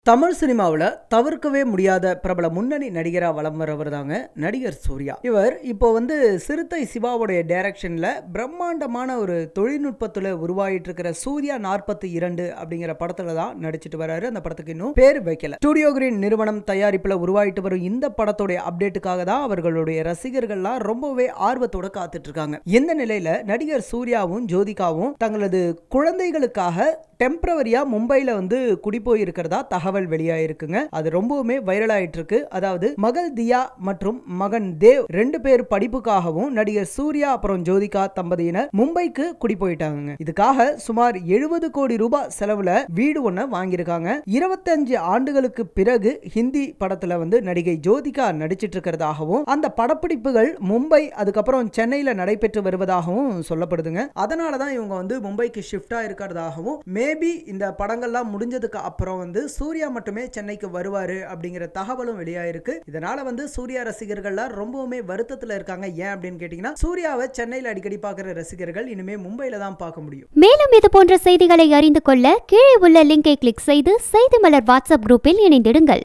தமிழ் சினிமாவில் தவிர்க்கவே முடியாத பிரபல முன்னணி நடிகராக வலம் வரவர் தாங்க நடிகர் சூர்யா இவர் இப்போ வந்து சிறுத்தை சிவாவுடைய டைரக்ஷனில் பிரம்மாண்டமான ஒரு தொழில்நுட்பத்தில் உருவாகிட்டு இருக்கிற சூர்யா நாற்பத்தி இரண்டு அப்படிங்கிற படத்துல தான் நடிச்சிட்டு வராரு அந்த படத்துக்கு இன்னும் பேர் வைக்கல ஸ்டுடியோ கிரீன் நிறுவனம் தயாரிப்பில் உருவாகிட்டு வரும் இந்த படத்துடைய அப்டேட்டுக்காக தான் அவர்களுடைய ரசிகர்கள்லாம் ரொம்பவே ஆர்வத்தோட காத்துட்டு இருக்காங்க இந்த நிலையில நடிகர் சூர்யாவும் ஜோதிகாவும் தங்களது குழந்தைகளுக்காக டெம்பரவரியா மும்பைல வந்து குடி போய் இருக்கிறதா தகவல் வெளியாயிருக்குங்க அது ரொம்பவுமே வைரல் ஆயிட்டு இருக்கு அதாவது மகள் தியா மற்றும் மகன் தேவ் ரெண்டு பேர் படிப்புக்காகவும் நடிகர் சூர்யா அப்புறம் ஜோதிகா தம்பதியினர் மும்பைக்கு குடி போயிட்டாங்க இதுக்காக சுமார் எழுபது கோடி ரூபாய் செலவுல வீடு ஒண்ண வாங்கியிருக்காங்க இருபத்தஞ்சு ஆண்டுகளுக்கு பிறகு ஹிந்தி படத்துல வந்து நடிகை ஜோதிகா நடிச்சிட்டு இருக்கிறதாகவும் அந்த படப்பிடிப்புகள் மும்பை அதுக்கப்புறம் சென்னையில நடைபெற்று வருவதாகவும் சொல்லப்படுதுங்க அதனால தான் இவங்க வந்து மும்பைக்கு ஷிஃப்டா இருக்கிறதாகவும் மேபி இந்த படங்கள்லாம் முடிஞ்சதுக்கு அப்புறம் வந்து சூர்யா மட்டுமே சென்னைக்கு வருவாரு அப்படிங்கிற தகவலும் வெளியாயிருக்கு இதனால வந்து சூர்யா ரசிகர்கள்லாம் ரொம்பவுமே வருத்தத்துல இருக்காங்க ஏன் அப்படின்னு கேட்டீங்கன்னா சூர்யாவை சென்னையில் அடிக்கடி பார்க்குற ரசிகர்கள் இனிமே மும்பையில தான் பார்க்க முடியும் மேலும் இது போன்ற செய்திகளை அறிந்து கொள்ள கீழே உள்ள லிங்கை கிளிக் செய்து செய்தி மலர் வாட்ஸ்அப் குரூப்பில் இணைந்திடுங்கள்